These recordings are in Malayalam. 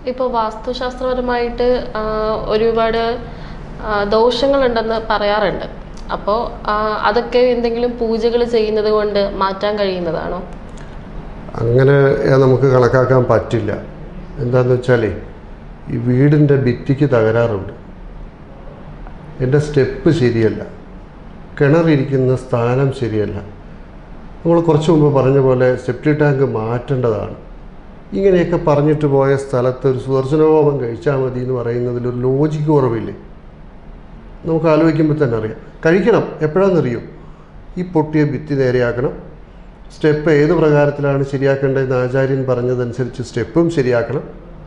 ഇപ്പോൾ വാസ്തുശാസ്ത്രപരമായിട്ട് ആ, ഒരുപാട് ആ, ദോഷങ്ങളുണ്ടെന്ന് പറയാറുണ്ട് അപ്പോൾ അതൊക്കെ എന്തെങ്കിലും പൂജകൾ ചെയ്യുന്നത് കൊണ്ട് മാറ്റാൻ കഴിയുന്നതാണോ അങ്ങനെ നമുക്ക് കണക്കാക്കാൻ പറ്റില്ല എന്താണെന്ന് വെച്ചാലേ ഈ വീടിൻ്റെ ഭിത്തിക്ക് തകരാറുണ്ട് എൻ്റെ സ്റ്റെപ്പ് ശരിയല്ല കിണറിരിക്കുന്ന സ്ഥാനം ശരിയല്ല നമ്മൾ കുറച്ച് മുമ്പ് പറഞ്ഞ പോലെ സെപ്റ്റി ടാങ്ക് മാറ്റേണ്ടതാണ് ഇങ്ങനെയൊക്കെ പറഞ്ഞിട്ട് പോയ സ്ഥലത്ത് ഒരു സുദർശനഹോമം കഴിച്ചാൽ മതി എന്ന് പറയുന്നതിൽ ഒരു ലോജിക്ക് കുറവില്ലേ നമുക്ക് ആലോചിക്കുമ്പോൾ തന്നെ അറിയാം കഴിക്കണം എപ്പോഴാണെന്നറിയോ ഈ പൊട്ടിയ ഭിത്തി നേരെയാക്കണം സ്റ്റെപ്പ് ഏത് പ്രകാരത്തിലാണ് ശരിയാക്കേണ്ടതെന്ന് ആചാര്യൻ പറഞ്ഞതനുസരിച്ച് സ്റ്റെപ്പും ശരിയാക്കണം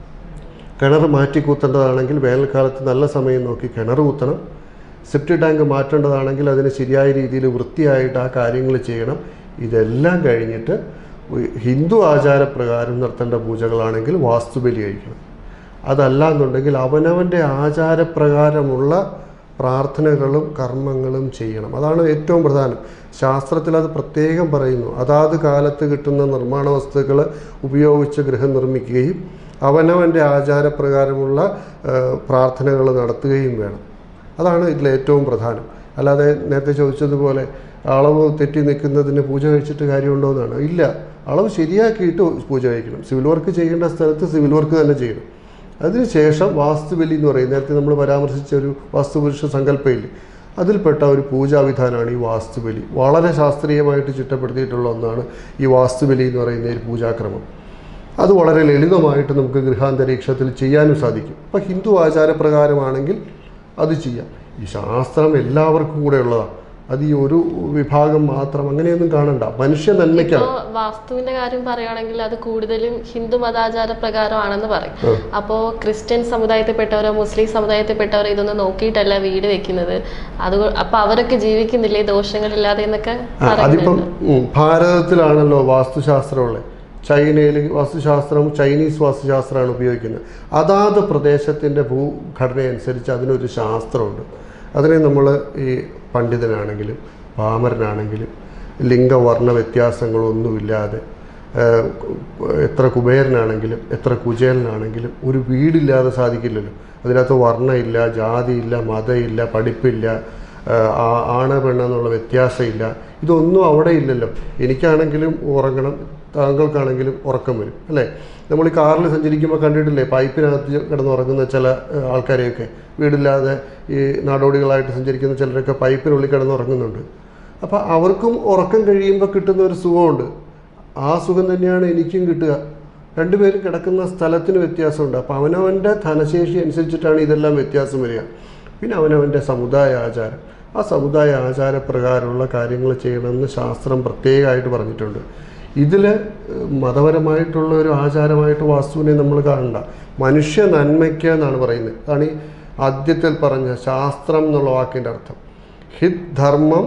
കിണർ മാറ്റി കൂത്തേണ്ടതാണെങ്കിൽ വേനൽക്കാലത്ത് നല്ല സമയം നോക്കി കിണർ കുത്തണം സെപ്റ്റി ടാങ്ക് മാറ്റേണ്ടതാണെങ്കിൽ അതിന് ശരിയായ രീതിയിൽ വൃത്തിയായിട്ട് ആ കാര്യങ്ങൾ ചെയ്യണം ഇതെല്ലാം കഴിഞ്ഞിട്ട് ഒരു ഹിന്ദു ആചാരപ്രകാരം നടത്തേണ്ട പൂജകളാണെങ്കിൽ വാസ്തുബലി കഴിക്കണം അതല്ല എന്നുണ്ടെങ്കിൽ അവനവൻ്റെ ആചാരപ്രകാരമുള്ള പ്രാർത്ഥനകളും കർമ്മങ്ങളും ചെയ്യണം അതാണ് ഏറ്റവും പ്രധാനം ശാസ്ത്രത്തിൽ അത് പ്രത്യേകം പറയുന്നു അതാത് കാലത്ത് കിട്ടുന്ന നിർമ്മാണ വസ്തുക്കൾ ഉപയോഗിച്ച് ഗൃഹം നിർമ്മിക്കുകയും അവനവൻ്റെ ആചാരപ്രകാരമുള്ള പ്രാർത്ഥനകൾ നടത്തുകയും വേണം അതാണ് ഇതിൽ ഏറ്റവും പ്രധാനം അല്ലാതെ നേരത്തെ ചോദിച്ചതുപോലെ അളവ് തെറ്റി നിൽക്കുന്നതിന് പൂജ കഴിച്ചിട്ട് കാര്യമുണ്ടോ എന്നാണ് ഇല്ല അളവ് ശരിയാക്കിയിട്ട് പൂജ കഴിക്കണം സിവിൽ വർക്ക് ചെയ്യേണ്ട സ്ഥലത്ത് സിവിൽ വർക്ക് തന്നെ ചെയ്യണം അതിനുശേഷം വാസ്തുബലി എന്ന് പറയും നേരത്തെ നമ്മൾ പരാമർശിച്ച ഒരു വാസ്തുപുരുഷ സങ്കല്പയില്ലേ അതിൽപ്പെട്ട ഒരു പൂജാവിധാനമാണ് ഈ വാസ്തുബലി വളരെ ശാസ്ത്രീയമായിട്ട് ചിട്ടപ്പെടുത്തിയിട്ടുള്ള ഒന്നാണ് ഈ വാസ്തുബലി എന്ന് പറയുന്ന ഒരു പൂജാക്രമം അത് വളരെ ലളിതമായിട്ട് നമുക്ക് ഗൃഹാന്തരീക്ഷത്തിൽ ചെയ്യാനും സാധിക്കും ഇപ്പം ഹിന്ദു ആചാരപ്രകാരമാണെങ്കിൽ അത് ചെയ്യാം ഈ ശാസ്ത്രം എല്ലാവർക്കും കൂടെ ഉള്ളതാണ് അത് ഈ ഒരു വിഭാഗം മാത്രം അങ്ങനെയൊന്നും കാണണ്ട മനുഷ്യ നന്മയ്ക്കാണ് ഇപ്പോൾ വാസ്തുവിന്റെ കാര്യം പറയുകയാണെങ്കിൽ അത് കൂടുതലും ഹിന്ദു മതാചാര പ്രകാരമാണെന്ന് പറയും അപ്പോൾ ക്രിസ്ത്യൻ സമുദായത്തിൽപ്പെട്ടവരോ മുസ്ലിം സമുദായത്തിൽപ്പെട്ടവരോ ഇതൊന്നും നോക്കിയിട്ടല്ല വീട് വെക്കുന്നത് അത് അപ്പൊ അവരൊക്കെ ജീവിക്കുന്നില്ലേ ദോഷങ്ങളില്ലാതെ എന്നൊക്കെ ആ, അതിപ്പം ഉം, ഭാരതത്തിലാണല്ലോ വാസ്തുശാസ്ത്രമുള്ളത് ചൈനയിൽ വാസ്തുശാസ്ത്രം ചൈനീസ് വാസ്തുശാസ്ത്രമാണ് ഉപയോഗിക്കുന്നത് അതാത് പ്രദേശത്തിൻ്റെ ഭൂഘടന അനുസരിച്ച് അതിനൊരു ശാസ്ത്രമുണ്ട് അതിനെ നമ്മൾ ഈ പണ്ഡിതനാണെങ്കിലും പാമരനാണെങ്കിലും ലിംഗവർണ്ണ വ്യത്യാസങ്ങളൊന്നുമില്ലാതെ ഏഹ്, എത്ര കുബേരനാണെങ്കിലും എത്ര കുചേലനാണെങ്കിലും ഒരു വീടില്ലാതെ സാധിക്കില്ലല്ലോ അതിനകത്ത് വർണ്ണമില്ല ജാതിയില്ല മതമില്ല പഠിപ്പില്ല ഏഹ്, ആ- ആണ് പെണ്ണെന്നുള്ള വ്യത്യാസമില്ല ഇതൊന്നും അവിടെ ഇല്ലല്ലോ എനിക്കാണെങ്കിലും ഉറങ്ങണം താങ്കൾക്കാണെങ്കിലും ഉറക്കം വരും അല്ലേ നമ്മൾ ഈ കാറിൽ സഞ്ചരിക്കുമ്പോൾ കണ്ടിട്ടില്ലേ പൈപ്പിനകത്ത് കിടന്നുറങ്ങുന്ന ചില ഏഹ്, ആൾക്കാരെയൊക്കെ വീടില്ലാതെ ഈ നാടോടികളായിട്ട് സഞ്ചരിക്കുന്ന ചിലരൊക്കെ പൈപ്പിനുള്ളിൽ കിടന്നുറങ്ങുന്നുണ്ട് അപ്പോൾ അവർക്കും ഉറക്കം കഴിയുമ്പോൾ കിട്ടുന്ന ഒരു സുഖമുണ്ട് ആ സുഖം തന്നെയാണ് എനിക്കും കിട്ടുക രണ്ടുപേരും കിടക്കുന്ന സ്ഥലത്തിന് വ്യത്യാസമുണ്ട് അപ്പോൾ അവനവൻ്റെ ധനശേഷി അനുസരിച്ചിട്ടാണ് ഇതെല്ലാം വ്യത്യാസം വരിക പിന്നെ അവനവൻ്റെ സമുദായ ആചാരം ആ സമുദായ ആചാരപ്രകാരമുള്ള കാര്യങ്ങൾ ചെയ്യണമെന്ന് ശാസ്ത്രം പ്രത്യേകമായിട്ട് പറഞ്ഞിട്ടുണ്ട് ഇതിൽ മതപരമായിട്ടുള്ള ഒരു ആചാരമായിട്ട് വാസ്തുവിനെ നമ്മൾ കാണണ്ട മനുഷ്യ നന്മയ്ക്ക് എന്നാണ് പറയുന്നത് അതാണ് ഈ ആദ്യത്തിൽ പറഞ്ഞ ശാസ്ത്രം എന്നുള്ള വാക്കിൻ്റെ അർത്ഥം ഹിത് ധർമ്മം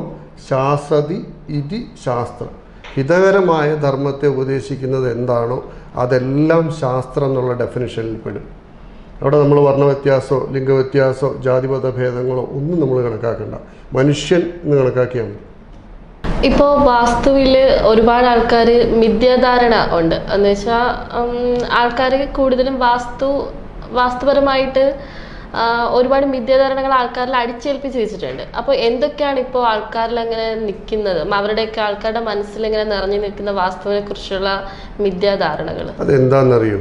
ശാസതി ഇതി ശാസ്ത്രം ഹിതകരമായ ധർമ്മത്തെ ഉപദേശിക്കുന്നത് എന്താണോ അതെല്ലാം ശാസ്ത്രം എന്നുള്ള ഡെഫിനിഷനിൽ പെടും അവിടെ നമ്മൾ വർണ്ണവ്യത്യാസമോ ലിംഗവ്യത്യാസമോ ജാതിമത ഭേദങ്ങളോ ഒന്നും നമ്മൾ കണക്കാക്കണ്ട മനുഷ്യൻ എന്ന് കണക്കാക്കിയാൽ മതി ഇപ്പോൾ വാസ്തുവിൽ ഒരുപാട് ആൾക്കാർ മിഥ്യാധാരണ ഉണ്ട് എന്ന് വെച്ചാൽ ആൾക്കാർ കൂടുതലും വാസ്തു വാസ്തുപരമായിട്ട് ആ, ഒരുപാട് മിഥ്യാധാരണകൾ ആൾക്കാരിൽ അടിച്ചേൽപ്പിച്ച് വെച്ചിട്ടുണ്ട് അപ്പോൾ എന്തൊക്കെയാണ് ഇപ്പോൾ ആൾക്കാരിൽ അങ്ങനെ നിൽക്കുന്നത് അവരുടെയൊക്കെ ആൾക്കാരുടെ മനസ്സിൽ ഇങ്ങനെ നിറഞ്ഞു നിൽക്കുന്ന വാസ്തുവിനെ കുറിച്ചുള്ള മിഥ്യാധാരണകൾ അതെന്താണെന്നറിയോ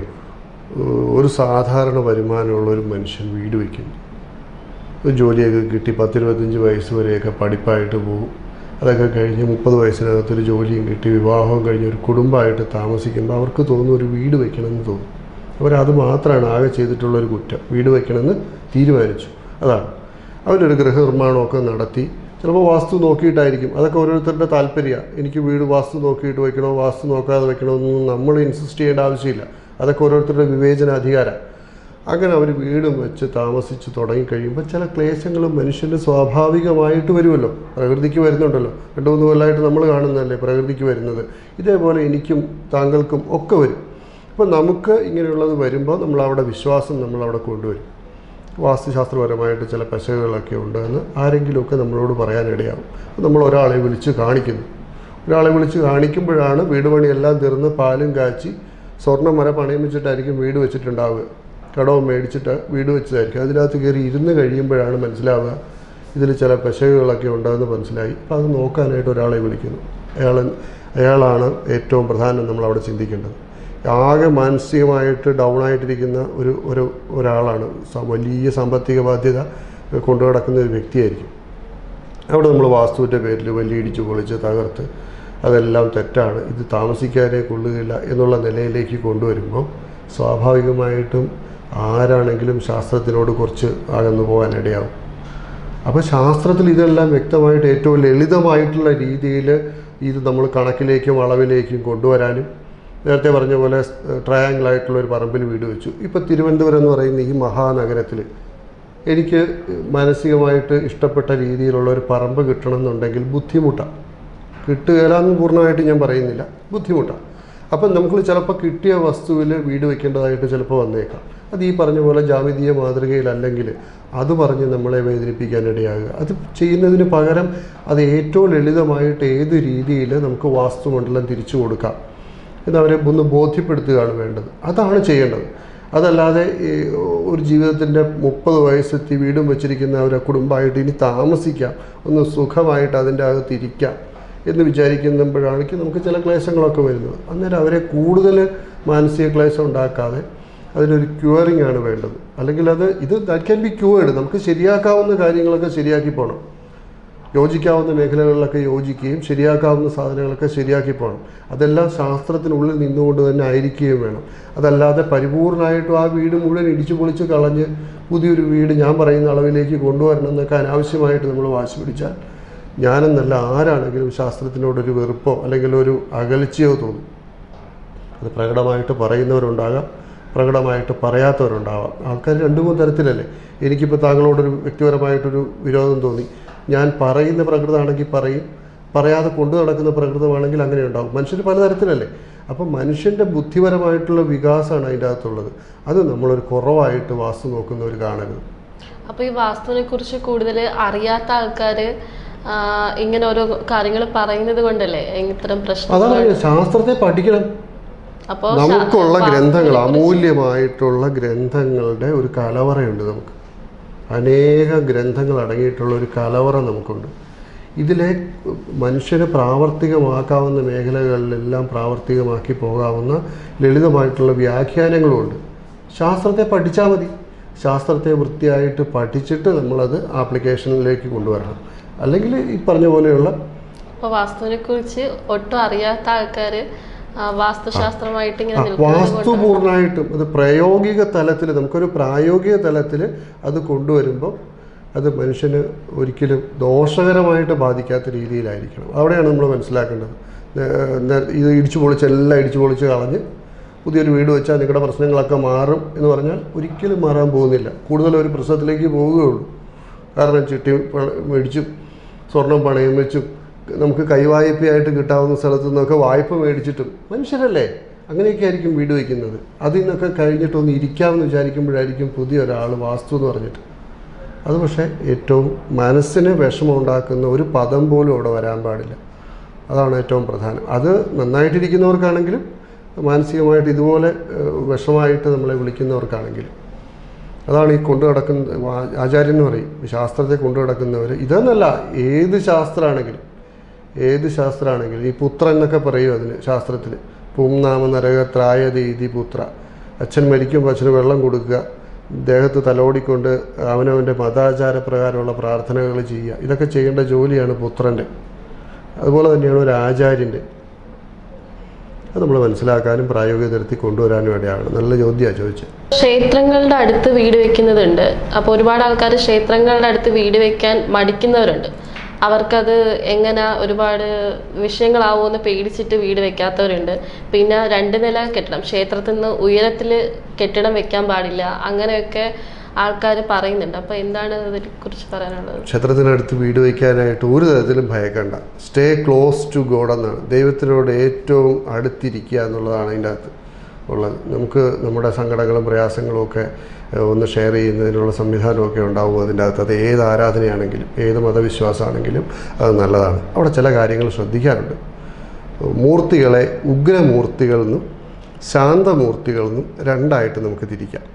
ഒരു സാധാരണ വരുമാനമുള്ള ഒരു മനുഷ്യൻ വീട് വയ്ക്കുന്നു ഒരു ജോലിയൊക്കെ കിട്ടി പത്തിരുപത്തഞ്ച് വയസ്സ് വരെയൊക്കെ പഠിപ്പായിട്ട് പോകും അതൊക്കെ കഴിഞ്ഞ് മുപ്പത് വയസ്സിനകത്തൊരു ജോലിയും കിട്ടി വിവാഹവും കഴിഞ്ഞ് ഒരു കുടുംബമായിട്ട് താമസിക്കുമ്പോൾ അവർക്ക് തോന്നും ഒരു വീട് വയ്ക്കണമെന്ന് തോന്നും അവരത് മാത്രമാണ് ആകെ ചെയ്തിട്ടുള്ള ഒരു കുറ്റം വീട് വയ്ക്കണമെന്ന് തീരുമാനിച്ചു അതാണ് അവരൊരു ഗൃഹനിർമ്മാണമൊക്കെ നടത്തി ചിലപ്പോൾ വാസ്തു നോക്കിയിട്ടായിരിക്കും അതൊക്കെ ഓരോരുത്തരുടെ താല്പര്യമാണ് എനിക്ക് വീട് വാസ്തു നോക്കിയിട്ട് വെക്കണോ വാസ്തു നോക്കാതെ വെക്കണമെന്നൊന്നും നമ്മൾ ഇൻസിസ്റ്റ് ചെയ്യേണ്ട ആവശ്യമില്ല അതൊക്കെ ഓരോരുത്തരുടെ വിവേചന അധികാരം അങ്ങനെ അവർ വീടും വെച്ച് താമസിച്ച് തുടങ്ങിക്കഴിയുമ്പോൾ ചില ക്ലേശങ്ങളും മനുഷ്യന് സ്വാഭാവികമായിട്ട് വരുമല്ലോ പ്രകൃതിക്ക് വരുന്നുണ്ടല്ലോ രണ്ട് മൂന്ന് കൊല്ലമായിട്ട് നമ്മൾ കാണുന്നതല്ലേ പ്രകൃതിക്ക് വരുന്നത് ഇതേപോലെ എനിക്കും താങ്കൾക്കും ഒക്കെ വരും അപ്പോൾ നമുക്ക് ഇങ്ങനെയുള്ളത് വരുമ്പോൾ നമ്മൾ അവിടെ വിശ്വാസം നമ്മൾ അവിടെ കൊണ്ടുവരും വാസ്തുശാസ്ത്രപരമായിട്ട് ചില പശകളൊക്കെ ഉണ്ടെന്ന് ആരെങ്കിലുമൊക്കെ നമ്മളോട് പറയാനിടയാവും അപ്പോൾ നമ്മൾ ഒരാളെ വിളിച്ച് കാണിക്കുന്നു ഒരാളെ വിളിച്ച് കാണിക്കുമ്പോഴാണ് വീട് പണിയെല്ലാം തീർന്ന് പാലും കാച്ചി സ്വർണ്ണമര പണയം വെച്ചിട്ടായിരിക്കും വീട് വെച്ചിട്ടുണ്ടാവുക കടവും മേടിച്ചിട്ട് വീട് വെച്ചതായിരിക്കും അതിനകത്ത് കയറി ഇരുന്ന് കഴിയുമ്പോഴാണ് മനസ്സിലാവുക ഇതിൽ ചില പെശകുകളൊക്കെ ഉണ്ടെന്ന് മനസ്സിലായി അപ്പോൾ അത് നോക്കാനായിട്ട് ഒരാളെ വിളിക്കുന്നു അയാൾ അയാളാണ് ഏറ്റവും പ്രധാനം നമ്മൾ അവിടെ ചിന്തിക്കേണ്ടത് ആകെ മാനസികമായിട്ട് ഡൗൺ ആയിട്ടിരിക്കുന്ന ഒരു ഒരു ഒരാളാണ് സ- വലിയ സാമ്പത്തിക ബാധ്യത കൊണ്ടു നടക്കുന്ന ഒരു വ്യക്തിയായിരിക്കും അവിടെ നമ്മൾ വാസ്തുവിൻ്റെ പേരിൽ വലിയ ഇടിച്ചു പൊളിച്ച് തകർത്ത് അതെല്ലാം തെറ്റാണ് ഇത് താമസിക്കാനേ കൊള്ളുകയില്ല എന്നുള്ള നിലയിലേക്ക് കൊണ്ടുവരുമ്പോൾ സ്വാഭാവികമായിട്ടും ആരാണെങ്കിലും ശാസ്ത്രത്തിനോട് കുറച്ച് അകന്നു പോകാനിടയാവും അപ്പോൾ ശാസ്ത്രത്തിൽ ഇതെല്ലാം വ്യക്തമായിട്ട് ഏറ്റവും ലളിതമായിട്ടുള്ള രീതിയിൽ ഇത് നമ്മൾ കണക്കിലേക്കും അളവിലേക്കും കൊണ്ടുവരാനും നേരത്തെ പറഞ്ഞ പോലെ ട്രയാങ്കിൾ ആയിട്ടുള്ള ഒരു പറമ്പിൽ വീട് വെച്ചു ഇപ്പോൾ തിരുവനന്തപുരം എന്ന് പറയുന്ന ഈ മഹാനഗരത്തിൽ എനിക്ക് മാനസികമായിട്ട് ഇഷ്ടപ്പെട്ട രീതിയിലുള്ള ഒരു പറമ്പ് കിട്ടണം എന്നുണ്ടെങ്കിൽ ബുദ്ധിമുട്ടാണ് കിട്ടുകയില്ല എന്ന് പൂർണ്ണമായിട്ട് ഞാൻ പറയുന്നില്ല ബുദ്ധിമുട്ടാണ് അപ്പം നമുക്ക് ചിലപ്പോൾ കിട്ടിയ വസ്തുവിൽ വീട് വെക്കേണ്ടതായിട്ട് ചിലപ്പോൾ വന്നേക്കാം അത് ഈ പറഞ്ഞ പോലെ ജാമിതീയ മാതൃകയിലല്ലെങ്കിൽ അത് പറഞ്ഞ് നമ്മളെ വേദനിപ്പിക്കാനിടയാകുക അത് ചെയ്യുന്നതിന് പകരം അത് ഏറ്റവും ലളിതമായിട്ട് ഏത് രീതിയിൽ നമുക്ക് വാസ്തുമണ്ഡലം തിരിച്ചു കൊടുക്കാം എന്നവരെ ഒന്ന് ബോധ്യപ്പെടുത്തുകയാണ് വേണ്ടത് അതാണ് ചെയ്യേണ്ടത് അതല്ലാതെ ഈ ഒരു ജീവിതത്തിൻ്റെ മുപ്പത് വയസ്സെത്തി വീടും വെച്ചിരിക്കുന്ന ഒരു കുടുംബമായിട്ട് ഇനി താമസിക്കാം ഒന്ന് സുഖമായിട്ട് അതിൻ്റെ അകത്ത് ഇരിക്കാം എന്ന് വിചാരിക്കുമ്പോഴാണെങ്കിൽ നമുക്ക് ചില ക്ലേശങ്ങളൊക്കെ വരുന്നത് അന്നേരം അവരെ കൂടുതൽ മാനസിക ക്ലേശം ഉണ്ടാക്കാതെ അതിനൊരു ക്യൂറിങ് ആണ് വേണ്ടത് അല്ലെങ്കിൽ അത് ഇത് ദാറ്റ് ക്യാൻ ബി ക്യൂവേഡ് നമുക്ക് ശരിയാക്കാവുന്ന കാര്യങ്ങളൊക്കെ ശരിയാക്കി പോകണം യോജിക്കാവുന്ന മേഖലകളിലൊക്കെ യോജിക്കുകയും ശരിയാക്കാവുന്ന സാധനങ്ങളൊക്കെ ശരിയാക്കി പോകണം അതെല്ലാം ശാസ്ത്രത്തിനുള്ളിൽ നിന്നുകൊണ്ട് തന്നെ ആയിരിക്കുകയും വേണം അതല്ലാതെ പരിപൂർണമായിട്ടും ആ വീട് മുഴുവൻ ഇടിച്ചു പൊളിച്ച് കളഞ്ഞ് പുതിയൊരു വീട് ഞാൻ പറയുന്ന അളവിലേക്ക് കൊണ്ടുവരണം എന്നൊക്കെ അനാവശ്യമായിട്ട് നമ്മൾ വാശി പിടിച്ചാൽ ഞാനെന്നല്ല ആരാണെങ്കിലും ശാസ്ത്രത്തിനോടൊരു വെറുപ്പോ അല്ലെങ്കിൽ ഒരു അകൽച്ചയോ തോന്നും അത് പ്രകടമായിട്ട് പറയുന്നവരുണ്ടാകാം പ്രകടമായിട്ട് പറയാത്തവരുണ്ടാവാം ആൾക്കാർ രണ്ട് മൂന്ന് തരത്തിലല്ലേ എനിക്കിപ്പോൾ താങ്കളോടൊരു വ്യക്തിപരമായിട്ടൊരു വിരോധം തോന്നി ഞാൻ പറയുന്ന പ്രകൃതമാണെങ്കിൽ പറയും പറയാതെ കൊണ്ടു നടക്കുന്ന പ്രകൃതമാണെങ്കിൽ അങ്ങനെ ഉണ്ടാവും മനുഷ്യർ പലതരത്തിലല്ലേ അപ്പം മനുഷ്യൻ്റെ ബുദ്ധിപരമായിട്ടുള്ള വികാസമാണ് അതിൻ്റെ അകത്തുള്ളത് അത് നമ്മളൊരു കുറവായിട്ട് വാസ്തു നോക്കുന്നവർ കാണരുത് അപ്പൊ ഈ വാസ്തുവിനെ കുറിച്ച് കൂടുതൽ അറിയാത്ത ആൾക്കാര് ആ, ഇങ്ങനെ ഓരോ കാര്യങ്ങൾ പറയുന്നത് കൊണ്ടല്ലേ ഇത്തരം പ്രശ്നങ്ങൾ അതാണ് ശാസ്ത്രത്തെ പഠിക്കണം അപ്പോ നമുക്കുള്ള ഗ്രന്ഥങ്ങൾ അമൂല്യമായിട്ടുള്ള ഗ്രന്ഥങ്ങളുടെ ഒരു കലവറയുണ്ട് നമുക്ക് അനേക ഗ്രന്ഥങ്ങൾ അടങ്ങിയിട്ടുള്ള ഒരു കലവറ നമുക്കുണ്ട് ഇതിലെ മനുഷ്യന് പ്രാവർത്തികമാക്കാവുന്ന മേഖലകളിലെല്ലാം പ്രാവർത്തികമാക്കി പോകാവുന്ന ലളിതമായിട്ടുള്ള വ്യാഖ്യാനങ്ങളുമുണ്ട് ശാസ്ത്രത്തെ പഠിച്ചാൽ മതി ശാസ്ത്രത്തെ വൃത്തിയായിട്ട് പഠിച്ചിട്ട് നമ്മളത് ആപ്ലിക്കേഷനിലേക്ക് കൊണ്ടുവരണം അല്ലെങ്കിൽ ഈ പറഞ്ഞ പോലെയുള്ള അപ്പൊ വാസ്തുവിനെ കുറിച്ച് ഒട്ടും അറിയാത്ത ആൾക്കാര് ആ, വാസ്തുശാസ്ത്രമായിട്ട് ഇങ്ങനെ ആ, നിൽക്കുന്നത് വാസ്തു പൂർണ്ണമായിട്ടും അത് പ്രായോഗിക തലത്തിൽ നമുക്കൊരു പ്രായോഗിക തലത്തിൽ അത് കൊണ്ടുവരുമ്പോൾ അത് മനുഷ്യന് ഒരിക്കലും ദോഷകരമായിട്ട് ബാധിക്കാത്ത രീതിയിലായിരിക്കണം അവിടെയാണ് നമ്മൾ മനസ്സിലാക്കേണ്ടത് നേ- നേ- ഇത് ഇടിച്ചു പൊളിച്ച് എല്ലാം ഇടിച്ചു പൊളിച്ച് കളഞ്ഞ് പുതിയൊരു വീട് വെച്ചാൽ നിങ്ങളുടെ പ്രശ്നങ്ങളൊക്കെ മാറും എന്ന് പറഞ്ഞാൽ ഒരിക്കലും മാറാൻ പോകുന്നില്ല കൂടുതൽ ഒരു പ്രശ്നത്തിലേക്ക് പോവുകയുള്ളൂ കാരണം ചിട്ടി പണ- മേടിച്ചും സ്വർണം പണയം വെച്ചും നമുക്ക് കൈവായ്പയായിട്ട് കിട്ടാവുന്ന സ്ഥലത്തു നിന്നൊക്കെ വായ്പ മേടിച്ചിട്ടും മനുഷ്യരല്ലേ അങ്ങനെയൊക്കെ ആയിരിക്കും വീട് വയ്ക്കുന്നത് അതിൽ നിന്നൊക്കെ കഴിഞ്ഞിട്ടൊന്ന് ഇരിക്കാമെന്ന് വിചാരിക്കുമ്പോഴായിരിക്കും പുതിയ ഒരാൾ വാസ്തു എന്ന് പറഞ്ഞിട്ട് അത് പക്ഷേ ഏറ്റവും മനസ്സിന് വിഷമം ഉണ്ടാക്കുന്ന ഒരു പദം പോലും അവിടെ വരാൻ പാടില്ല അതാണ് ഏറ്റവും പ്രധാനം അത് നന്നായിട്ടിരിക്കുന്നവർക്കാണെങ്കിലും മാനസികമായിട്ട് ഇതുപോലെ ഏഹ്, വിഷമായിട്ട് നമ്മളെ വിളിക്കുന്നവർക്കാണെങ്കിലും അതാണ് ഈ കൊണ്ടു നടക്കുന്ന വാ- ആചാര്യൻ എന്ന് പറയും ഈ ശാസ്ത്രത്തെ കൊണ്ടു നടക്കുന്നവർ ഇതെന്നല്ല ഏത് ശാസ്ത്രമാണെങ്കിലും ഏത് ശാസ്ത്രമാണെങ്കിലും ഈ പുത്ര എന്നൊക്കെ പറയും അതിന് ശാസ്ത്രത്തിൽ പുംനാമ നരകത്രായ ദീതി പുത്ര അച്ഛൻ മരിക്കുമ്പോൾ അച്ഛന് വെള്ളം കൊടുക്കുക ദേഹത്ത് തലോടിക്കൊണ്ട് അവനവൻ്റെ മതാചാര പ്രകാരമുള്ള പ്രാർത്ഥനകൾ ചെയ്യുക ഇതൊക്കെ ചെയ്യേണ്ട ജോലിയാണ് പുത്രൻ്റെ അതുപോലെ തന്നെയാണ് ഒരു ആചാര്യൻ്റെ അത് നമ്മൾ മനസ്സിലാക്കാനും പ്രായോഗിക തരത്തിൽ കൊണ്ടുവരാനും ഇടയാണ് നല്ല ചോദ്യമാണ് ചോദിച്ചത് ക്ഷേത്രങ്ങളുടെ അടുത്ത് വീട് വെക്കുന്നതുണ്ട് അപ്പോൾ ഒരുപാട് ആൾക്കാർ ക്ഷേത്രങ്ങളുടെ അടുത്ത് വീട് വെക്കാൻ മടിക്കുന്നവരുണ്ട് അവർക്കത് എങ്ങനെ ഒരുപാട് വിഷയങ്ങളാവുമെന്ന് പേടിച്ചിട്ട് വീട് വെക്കാത്തവരുണ്ട് പിന്നെ രണ്ട് നില കെട്ടിടം ക്ഷേത്രത്തിൽ നിന്ന് ഉയരത്തിൽ കെട്ടിടം വെക്കാൻ പാടില്ല അങ്ങനെയൊക്കെ ആൾക്കാർ പറയുന്നുണ്ട് അപ്പോൾ എന്താണ് ഇതിനെക്കുറിച്ച് പറയാനുള്ളത് ക്ഷേത്രത്തിനടുത്ത് വീട് വയ്ക്കാനായിട്ട് ഒരു തരത്തിലും ഭയക്കണ്ട സ്റ്റേ ക്ലോസ് ടു ഗോഡ് എന്നാണ് ദൈവത്തിനോട് ഏറ്റവും അടുത്തിരിക്കുക എന്നുള്ളതാണ് അതിൻ്റെ അകത്ത് ഉള്ളത് നമുക്ക് നമ്മുടെ സങ്കടങ്ങളും പ്രയാസങ്ങളും ഒക്കെ ഏഹ്, ഒന്ന് ഷെയർ ചെയ്യുന്നതിനുള്ള സംവിധാനമൊക്കെ ഉണ്ടാവും അതിൻ്റെ അകത്ത് അത് ഏത് ആരാധനയാണെങ്കിലും ഏത് മതവിശ്വാസമാണെങ്കിലും അത് നല്ലതാണ് അവിടെ ചില കാര്യങ്ങൾ ശ്രദ്ധിക്കാറുണ്ട് മൂർത്തികളെ ഉഗ്രമൂർത്തികളിൽ നിന്നും ശാന്തമൂർത്തികളിൽ നിന്നും രണ്ടായിട്ട് നമുക്ക് തിരിക്കാം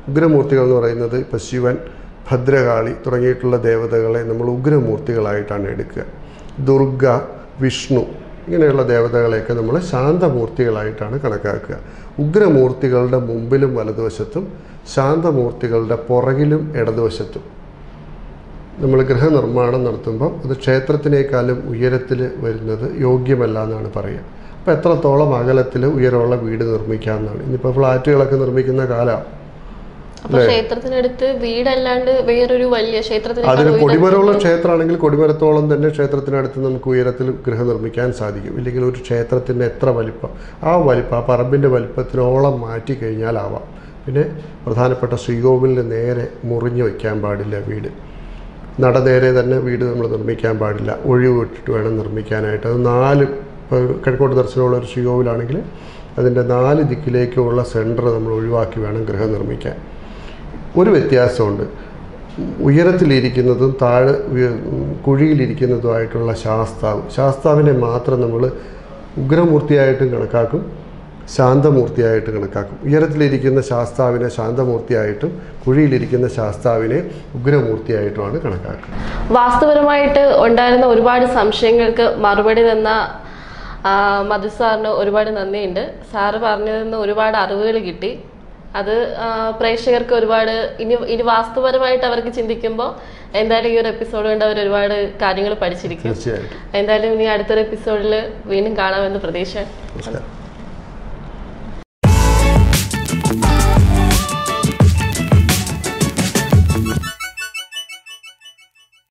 ഉഗ്രമൂർത്തികൾ എന്ന് പറയുന്നത് ഇപ്പോൾ ശിവൻ ഭദ്രകാളി തുടങ്ങിയിട്ടുള്ള ദേവതകളെ നമ്മൾ ഉഗ്രമൂർത്തികളായിട്ടാണ് എടുക്കുക ദുർഗ വിഷ്ണു ഇങ്ങനെയുള്ള ദേവതകളെയൊക്കെ നമ്മൾ ശാന്തമൂർത്തികളായിട്ടാണ് കണക്കാക്കുക ഉഗ്രമൂർത്തികളുടെ മുമ്പിലും വലതുവശത്തും ശാന്തമൂർത്തികളുടെ പുറകിലും ഇടതുവശത്തും നമ്മൾ ഗൃഹനിർമ്മാണം നടത്തുമ്പം അത് ക്ഷേത്രത്തിനേക്കാളും ഉയരത്തിൽ വരുന്നത് യോഗ്യമല്ല എന്നാണ് പറയുക അപ്പോൾ എത്രത്തോളം അകലത്തിൽ ഉയരമുള്ള വീട് നിർമ്മിക്കാമെന്നാണ് ഇന്നിപ്പോൾ ഫ്ലാറ്റുകളൊക്കെ നിർമ്മിക്കുന്ന കാലമാണ് അപ്പൊ ക്ഷേത്രത്തിനടുത്ത് വീടല്ലാണ്ട് വേറൊരു വലിയ ക്ഷേത്രത്തിനേക്കാൾ അതിന് ഉയരം കൊടിമരമുള്ള ക്ഷേത്രമാണെങ്കിൽ കൊടിമരത്തോളം തന്നെ ക്ഷേത്രത്തിനടുത്ത് നമുക്ക് ഉയരത്തിൽ ഗൃഹം നിർമ്മിക്കാൻ സാധിക്കും ഇല്ലെങ്കിൽ ഒരു ക്ഷേത്രത്തിൻ്റെ എത്ര വലിപ്പം ആ വലിപ്പം ആ പറമ്പിൻ്റെ വലിപ്പത്തിനോളം മാറ്റി കഴിഞ്ഞാലാവാം പിന്നെ പ്രധാനപ്പെട്ട ശ്രീകോവിലിന് നേരെ മുറിഞ്ഞു വയ്ക്കാൻ പാടില്ല വീട് നട നേരെ തന്നെ വീട് നമ്മൾ നിർമ്മിക്കാൻ പാടില്ല ഒഴിവ് വിട്ടിട്ട് വേണം നിർമ്മിക്കാനായിട്ട് അത് നാല് ഇപ്പോൾ കിഴക്കോട്ട് ദർശനമുള്ള ഒരു ശ്രീകോവിലാണെങ്കിൽ അതിൻ്റെ നാല് ദിക്കിലേക്കുള്ള സെൻറ്റർ നമ്മൾ ഒഴിവാക്കി വേണം ഗൃഹം നിർമ്മിക്കാൻ ഒരു വ്യത്യാസമുണ്ട് ഉയരത്തിലിരിക്കുന്നതും താഴെ ഉയ- കുഴിയിലിരിക്കുന്നതുമായിട്ടുള്ള ശാസ്താവ് ശാസ്താവിനെ മാത്രം നമ്മൾ ഉഗ്രമൂർത്തിയായിട്ടും കണക്കാക്കും ശാന്തമൂർത്തിയായിട്ട് കണക്കാക്കും ഉയരത്തിലിരിക്കുന്ന ശാസ്താവിനെ ശാന്തമൂർത്തിയായിട്ടും കുഴിയിലിരിക്കുന്ന ശാസ്താവിനെ ഉഗ്രമൂർത്തിയായിട്ടുമാണ് കണക്കാക്കുക വാസ്തുപരമായിട്ട് ഉണ്ടായിരുന്ന ഒരുപാട് സംശയങ്ങൾക്ക് മറുപടി തന്ന ആ, മധു സാറിന് ഒരുപാട് നന്ദിയുണ്ട് സാറ് പറഞ്ഞതിൽ നിന്ന് ഒരുപാട് അറിവുകൾ കിട്ടി അത് ആ, പ്രേക്ഷകർക്ക് ഒരുപാട് ഇനി ഇനി വാസ്തുപരമായിട്ട് അവർക്ക് ചിന്തിക്കുമ്പോൾ എന്തായാലും ഈ ഒരു എപ്പിസോഡ് കൊണ്ട് അവർ ഒരുപാട് കാര്യങ്ങൾ പഠിച്ചിരിക്കും തീർച്ചയായിട്ടും എന്തായാലും ഇനി അടുത്തൊരു എപ്പിസോഡിൽ വീണ്ടും കാണാമെന്ന് പ്രതീക്ഷ നമസ്കാരം